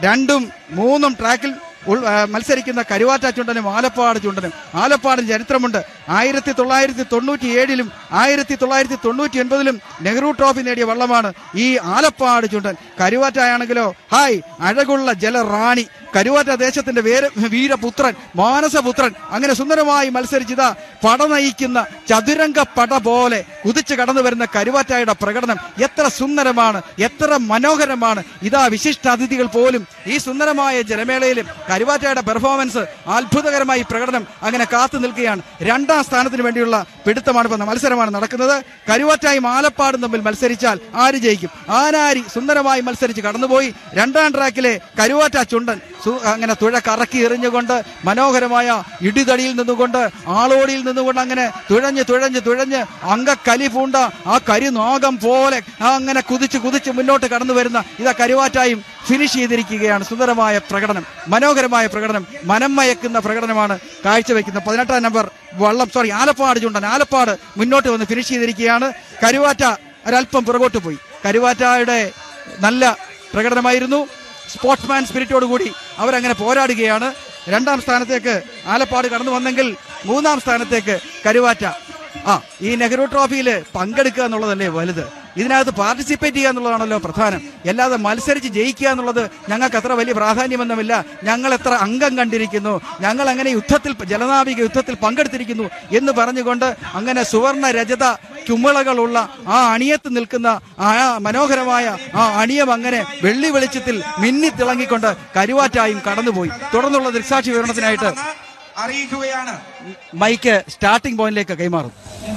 രണ്ടും മൂന്നും ട്രാക്കിൽ ഉൾ- ആ, മത്സരിക്കുന്ന കരുവാറ്റ ചുണ്ടനും ആലപ്പാട് ചുണ്ടനും ആലപ്പാടിന് ചരിത്രമുണ്ട് ആയിരത്തി തൊള്ളായിരത്തി തൊണ്ണൂറ്റി ഏഴിലും ആയിരത്തി തൊള്ളായിരത്തി തൊണ്ണൂറ്റി ഒൻപതിലും നെഹ്റു ട്രോഫി നേടിയ വള്ളമാണ് ഈ ആലപ്പാട് ചുണ്ടൻ കരുവാറ്റയാണെങ്കിലോ ഹായ് അഴകുള്ള ജലറാണി കരുവാറ്റ ദേശത്തിന്റെ വേര വീരപുത്രൻ മാനസപുത്രൻ അങ്ങനെ സുന്ദരമായി മത്സരിച്ചിതാ പട നയിക്കുന്ന ചതുരംഗ പട പോലെ കുതിച്ചു കടന്നു വരുന്ന കരുവാറ്റയുടെ പ്രകടനം എത്ര സുന്ദരമാണ് എത്ര മനോഹരമാണ് ഇതാ വിശിഷ്ട അതിഥികൾ പോലും ഈ സുന്ദരമായ ജലമേളയിലും കരുവാറ്റയുടെ പെർഫോമൻസ് അത്ഭുതകരമായി പ്രകടനം അങ്ങനെ കാത്തു നിൽക്കുകയാണ് രണ്ടാം സ്ഥാനത്തിന് വേണ്ടിയുള്ള പിടുത്തമാണ് ഇപ്പൊ മത്സരമാണ് നടക്കുന്നത് കരുവാറ്റായും ആലപ്പാടും തമ്മിൽ മത്സരിച്ചാൽ ആര് ജയിക്കും ആനാരി സുന്ദരമായി മത്സരിച്ച് കടന്നുപോയി രണ്ടാം ട്രാക്കിലെ കരുവാറ്റ ചുണ്ടൻ സു- അങ്ങനെ തുഴ കറക്കി എറിഞ്ഞുകൊണ്ട് മനോഹരമായ ഇടിതടിയിൽ നിന്നുകൊണ്ട് ആളോടിയിൽ നിന്നുകൊണ്ട് അങ്ങനെ തുഴഞ്ഞ് തുഴഞ്ഞ് തുഴഞ്ഞ് അങ്കക്കലി പൂണ്ട ആ കരിനാഗം പോലെ ആ അങ്ങനെ കുതിച്ച് കുതിച്ച് മുന്നോട്ട് കടന്നു വരുന്ന ഇതാ കരുവാറ്റായും ഫിനിഷ് ചെയ്തിരിക്കുകയാണ് സുന്ദരമായ പ്രകടനം മനോഹരമായ പ്രകടനം മനം മയക്കുന്ന പ്രകടനമാണ് കാഴ്ചവെക്കുന്നത് പതിനെട്ടാം നമ്പർ വള്ളം സോറി ആലപ്പാട് ചുണ്ടൻ ആലപ്പാട് മുന്നോട്ട് വന്ന് ഫിനിഷ് ചെയ്തിരിക്കുകയാണ് കരുവാറ്റ ഒരല്പം പുറകോട്ട് പോയി കരുവാറ്റയുടെ നല്ല പ്രകടനമായിരുന്നു സ്പോർട്സ്മാൻ സ്പിരിറ്റോട് കൂടി അവരങ്ങനെ പോരാടുകയാണ് രണ്ടാം സ്ഥാനത്തേക്ക് ആലപ്പാട് കടന്നു വന്നെങ്കിൽ മൂന്നാം സ്ഥാനത്തേക്ക് കരുവാറ്റ ആ ഈ നെഹ്റു ട്രോഫിയിൽ പങ്കെടുക്കുക എന്നുള്ളതല്ലേ വലുത് ഇതിനകത്ത് പാർട്ടിസിപ്പേറ്റ് ചെയ്യുക എന്നുള്ളതാണല്ലോ പ്രധാനം അല്ലാതെ മത്സരിച്ച് ജയിക്കുക എന്നുള്ളത് ഞങ്ങൾക്ക് അത്ര വലിയ പ്രാധാന്യമൊന്നുമില്ല ഞങ്ങൾ എത്ര അംഗം കണ്ടിരിക്കുന്നു ഞങ്ങൾ അങ്ങനെ യുദ്ധത്തിൽ ജലനാവിക യുദ്ധത്തിൽ പങ്കെടുത്തിരിക്കുന്നു എന്ന് പറഞ്ഞുകൊണ്ട് അങ്ങനെ സുവർണ രജത ചുമളകളുള്ള ആ അണിയത്ത് നിൽക്കുന്ന ആ മനോഹരമായ ആ അണിയം അങ്ങനെ വെള്ളി വെളിച്ചത്തിൽ മിന്നി തിളങ്ങിക്കൊണ്ട് കരുവാറ്റായും കടന്നുപോയി തുടർന്നുള്ള ദൃക്സാക്ഷി വിവരണത്തിനായിട്ട് അറിയിക്കുകയാണ് മൈക്ക് സ്റ്റാർട്ടിംഗ് പോയിന്റിലേക്ക് കൈമാറും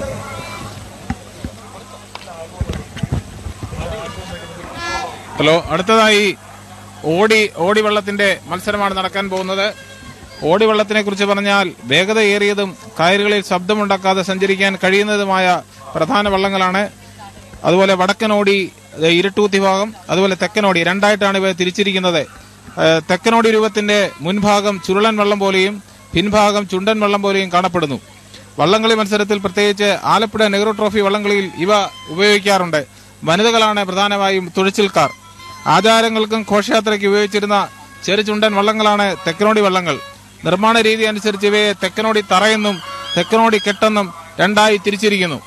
ഹലോ അടുത്തതായി ഓടി ഓടി വെള്ളത്തിന്റെ മത്സരമാണ് നടക്കാൻ പോകുന്നത് ഓടി വെള്ളത്തിനെ കുറിച്ച് പറഞ്ഞാൽ വേഗതയേറിയതും കയറുകളിൽ ശബ്ദമുണ്ടാക്കാതെ സഞ്ചരിക്കാൻ കഴിയുന്നതുമായ പ്രധാന വള്ളങ്ങളാണ് അതുപോലെ വടക്കനോടി ഇത് ഇരുട്ടൂത്തി ഭാഗം അതുപോലെ തെക്കനോടി രണ്ടായിട്ടാണ് ഇവ തിരിച്ചിരിക്കുന്നത് ഏഹ് തെക്കനോടി രൂപത്തിന്റെ മുൻഭാഗം ചുരുളൻ വള്ളം പോലെയും പിൻഭാഗം ചുണ്ടൻ വള്ളം പോലെയും കാണപ്പെടുന്നു വള്ളംകളി മത്സരത്തിൽ പ്രത്യേകിച്ച് ആലപ്പുഴ നെഹ്റു ട്രോഫി വള്ളംകളിയിൽ ഇവ ഉപയോഗിക്കാറുണ്ട് വനിതകളാണ് പ്രധാനമായും തുഴച്ചിൽക്കാർ ആചാരങ്ങൾക്കും ഘോഷയാത്രയ്ക്ക് ഉപയോഗിച്ചിരുന്ന ചെറുചുണ്ടൻ വള്ളങ്ങളാണ് തെക്കനോടി വള്ളങ്ങൾ നിർമ്മാണ രീതി അനുസരിച്ച് ഇവയെ തെക്കനോടി തറയെന്നും തെക്കനോടി കെട്ടെന്നും രണ്ടായി തിരിച്ചിരിക്കുന്നു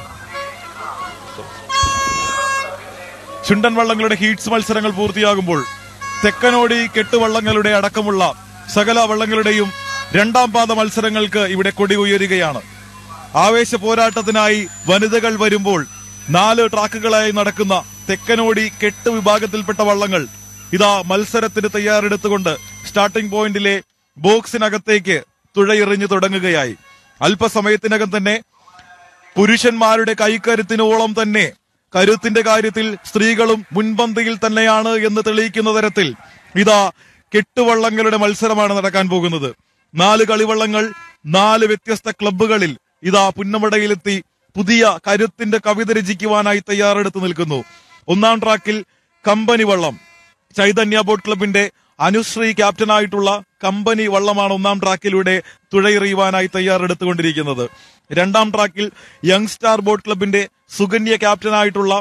ചുണ്ടൻ വള്ളങ്ങളുടെ ഹീറ്റ്സ് മത്സരങ്ങൾ പൂർത്തിയാകുമ്പോൾ തെക്കനോടി കെട്ടുവള്ളങ്ങളുടെ അടക്കമുള്ള സകല വള്ളങ്ങളുടെയും രണ്ടാം പാദ മത്സരങ്ങൾക്ക് ഇവിടെ കൊടി ഉയരുകയാണ് ആവേശ പോരാട്ടത്തിനായി വനിതകൾ വരുമ്പോൾ നാല് ട്രാക്കുകളായി നടക്കുന്ന തെക്കനോടി കെട്ട് വിഭാഗത്തിൽപ്പെട്ട വള്ളങ്ങൾ ഇതാ മത്സരത്തിന് തയ്യാറെടുത്തുകൊണ്ട് സ്റ്റാർട്ടിംഗ് പോയിന്റിലെ ബോക്സിനകത്തേക്ക് തുഴയെറിഞ്ഞു തുടങ്ങുകയായി അല്പസമയത്തിനകം തന്നെ പുരുഷന്മാരുടെ കൈക്കരുത്തിനോളം തന്നെ കരുത്തിന്റെ കാര്യത്തിൽ സ്ത്രീകളും മുൻപന്തിയിൽ തന്നെയാണ് എന്ന് തെളിയിക്കുന്ന തരത്തിൽ ഇതാ കെട്ടുവള്ളങ്ങളുടെ മത്സരമാണ് നടക്കാൻ പോകുന്നത് നാല് കളിവള്ളങ്ങൾ നാല് വ്യത്യസ്ത ക്ലബ്ബുകളിൽ ഇതാ പുന്നമടയിലെത്തി പുതിയ കരുത്തിന്റെ കവിത രചിക്കുവാനായി തയ്യാറെടുത്ത് നിൽക്കുന്നു ഒന്നാം ട്രാക്കിൽ കമ്പനി വള്ളം ചൈതന്യ ബോട്ട് ക്ലബിന്റെ അനുശ്രീ ക്യാപ്റ്റനായിട്ടുള്ള കമ്പനി വള്ളമാണ് ഒന്നാം ട്രാക്കിലൂടെ തുഴയെറിയുവാനായി തയ്യാറെടുത്തുകൊണ്ടിരിക്കുന്നത് രണ്ടാം ട്രാക്കിൽ യങ് സ്റ്റാർ ബോട്ട് ക്ലബിന്റെ സുകന്യ ക്യാപ്റ്റനായിട്ടുള്ള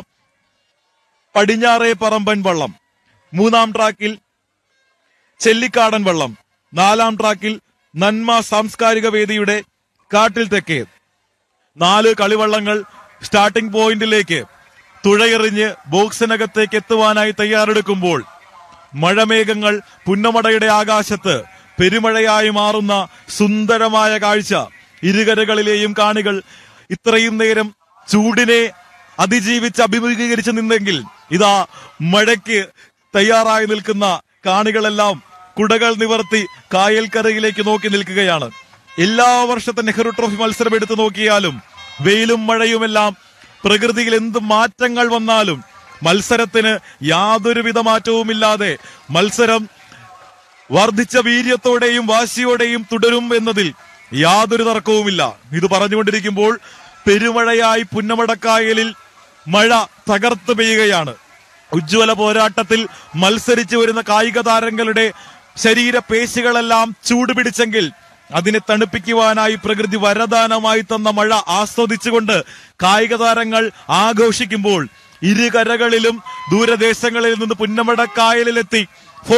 പടിഞ്ഞാറേ പറമ്പൻ വള്ളം മൂന്നാം ട്രാക്കിൽ ചെല്ലിക്കാടൻ വള്ളം നാലാം ട്രാക്കിൽ നന്മ സാംസ്കാരിക വേദിയുടെ കാട്ടിൽ തെക്കേ നാല് കളിവള്ളങ്ങൾ സ്റ്റാർട്ടിംഗ് പോയിന്റിലേക്ക് തുഴയെറിഞ്ഞ് ബോക്സിനകത്തേക്ക് എത്തുവാനായി തയ്യാറെടുക്കുമ്പോൾ മഴമേഘങ്ങൾ പുന്നമടയുടെ ആകാശത്ത് പെരുമഴയായി മാറുന്ന സുന്ദരമായ കാഴ്ച ഇരുകരകളിലെയും കാണികൾ ഇത്രയും നേരം ചൂടിനെ അതിജീവിച്ച് അഭിമുഖീകരിച്ച് നിന്നെങ്കിൽ ഇതാ മഴയ്ക്ക് തയ്യാറായി നിൽക്കുന്ന കാണികളെല്ലാം കുടകൾ നിവർത്തി കായൽക്കരയിലേക്ക് നോക്കി നിൽക്കുകയാണ് എല്ലാ വർഷത്തെ നെഹ്റു ട്രോഫി മത്സരം എടുത്തു നോക്കിയാലും വെയിലും മഴയുമെല്ലാം പ്രകൃതിയിൽ എന്ത് മാറ്റങ്ങൾ വന്നാലും മത്സരത്തിന് യാതൊരുവിധ മാറ്റവുമില്ലാതെ മത്സരം വർദ്ധിച്ച വീര്യത്തോടെയും വാശിയോടെയും തുടരും എന്നതിൽ യാതൊരു തർക്കവുമില്ല ഇത് പറഞ്ഞുകൊണ്ടിരിക്കുമ്പോൾ പെരുമഴയായി പുന്നമടക്കായലിൽ മഴ തകർത്ത് പെയ്യുകയാണ് ഉജ്ജ്വല പോരാട്ടത്തിൽ മത്സരിച്ചു വരുന്ന കായിക താരങ്ങളുടെ ശരീരപേശികളെല്ലാം ചൂടുപിടിച്ചെങ്കിൽ അതിനെ തണുപ്പിക്കുവാനായി പ്രകൃതി വരദാനമായി തന്ന മഴ ആസ്വദിച്ചുകൊണ്ട് കായിക താരങ്ങൾ ആഘോഷിക്കുമ്പോൾ ഇരുകരകളിലും ദൂരദേശങ്ങളിൽ നിന്ന് പുന്നമടക്കായലിലെത്തി